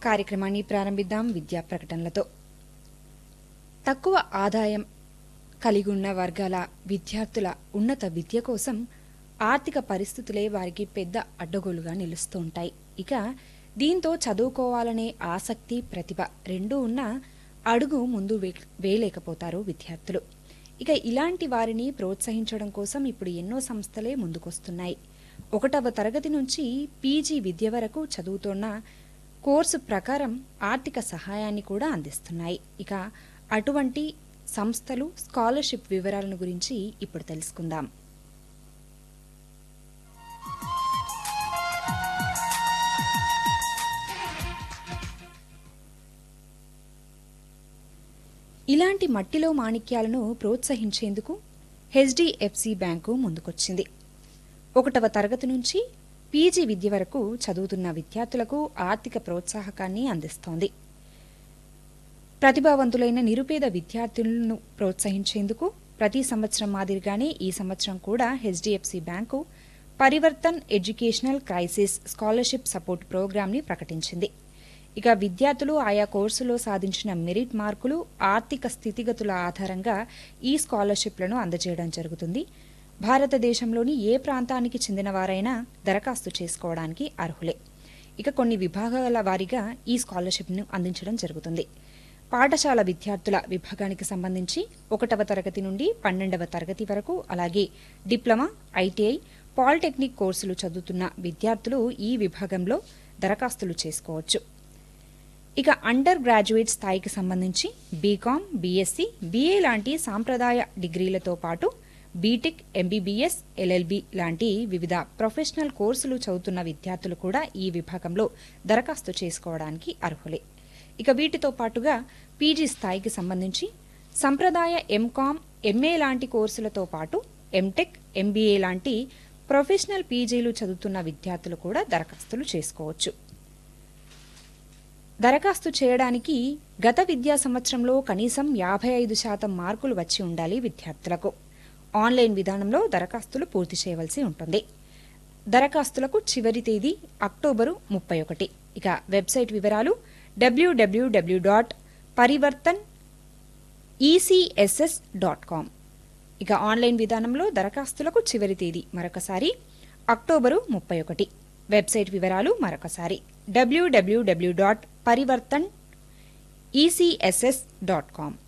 కార్యక్రమాన్ని ప్రారంభిద్దాం విద్యా ప్రకటనలతో తక్కువ ఆదాయం కలిగి ఉన్న వర్గాల విద్యార్థుల ఉన్నత విద్య కోసం ఆర్థిక పరిస్థితులే వారికి పెద్ద అడ్డగోలుగా నిలుస్తూ ఉంటాయి ఇక దీంతో చదువుకోవాలనే ఆసక్తి ప్రతిభ రెండూ ఉన్నా అడుగు ముందు వే- వేయలేకపోతారు విద్యార్థులు ఇక ఇలాంటి వారిని ప్రోత్సహించడం కోసం ఇప్పుడు ఎన్నో సంస్థలే ముందుకొస్తున్నాయి ఒకటవ తరగతి నుంచి పీజీ విద్య వరకు చదువుతున్న కోర్సు ప్రకారం ఆర్థిక సహాయాన్ని కూడా అందిస్తున్నాయి ఇక అటువంటి సంస్థలు స్కాలర్షిప్ వివరాలను గురించి ఇప్పుడు తెలుసుకుందాం ఇలాంటి మట్టిలో మాణిక్యాలను ప్రోత్సహించేందుకు హెచ్డిఎఫ్సి బ్యాంకు ముందుకొచ్చింది ఒకటవ తరగతి నుంచి పీజీ విద్య వరకు చదువుతున్న విద్యార్థులకు ఆర్థిక ప్రోత్సాహకాన్ని అందిస్తోంది ప్రతిభావంతులైన నిరుపేద విద్యార్థులను ప్రోత్సహించేందుకు ప్రతి సంవత్సరం మాదిరిగానే ఈ సంవత్సరం కూడా HDFC bank Parivartan educational crisis scholarship support ప్రోగ్రాంని ప్రకటించింది ఇక విద్యార్థులు ఆయా కోర్సులో సాధించిన మెరిట్ మార్కులు ఆర్థిక స్థితిగతుల ఆధారంగా ఈ స్కాలర్షిప్లను అందజేయడం జరుగుతుంది భారతదేశంలోని ఏ ప్రాంతానికి చెందిన వారైనా దరఖాస్తు చేసుకోవడానికి అర్హులే ఇక కొన్ని విభాగాల వారీగా ఈ స్కాలర్షిప్ను అందించడం జరుగుతుంది పాఠశాల విద్యార్థుల విభాగానికి సంబంధించి ఒకటవ తరగతి నుండి పన్నెండవ తరగతి వరకు అలాగే డిప్లొమా ఐటీఐ పాలిటెక్నిక్ కోర్సులు చదువుతున్న విద్యార్థులు ఈ విభాగంలో దరఖాస్తులు చేసుకోవచ్చు ఇక అండర్ గ్రాడ్యుయేట్ స్థాయికి సంబంధించి బీకామ్ బీఎస్సీ బీఏ లాంటి సాంప్రదాయ డిగ్రీలతో పాటు బీటెక్ ఎంబీబీఎస్ ఎల్ఎల్బి లాంటి వివిధ ప్రొఫెషనల్ కోర్సులు చదువుతున్న విద్యార్థులు కూడా ఈ విభాగంలో దరఖాస్తు చేసుకోవడానికి అర్హులే ఇక వీటితో పాటుగా పీజీ స్థాయికి సంబంధించి సంప్రదాయ ఎంకామ్ ఎంఏ లాంటి కోర్సులతో పాటు ఎంటెక్ ఎంబీఏ లాంటి ప్రొఫెషనల్ పీజీలు చదువుతున్న విద్యార్థులు కూడా దరఖాస్తులు చేసుకోవచ్చు దరఖాస్తు చేయడానికి గత విద్యా సంవత్సరంలో కనీసం యాభై ఐదు శాతం మార్కులు వచ్చి ఉండాలి విద్యార్థులకు ఆన్లైన్ విధానంలో దరఖాస్తులు పూర్తి చేయవలసి ఉంటుంది దరఖాస్తులకు చివరి తేదీ అక్టోబరు ముప్పై ఒకటి ఇక వెబ్సైట్ వివరాలు W W W dot Parivartan ECSS dot com ఇక ఆన్లైన్ విధానంలో దరఖాస్తులకు చివరి తేదీ మరొకసారి అక్టోబరు ముప్పై ఒకటి వెబ్సైట్ వివరాలు మరొకసారి W W W dot Parivartan ECSS dot com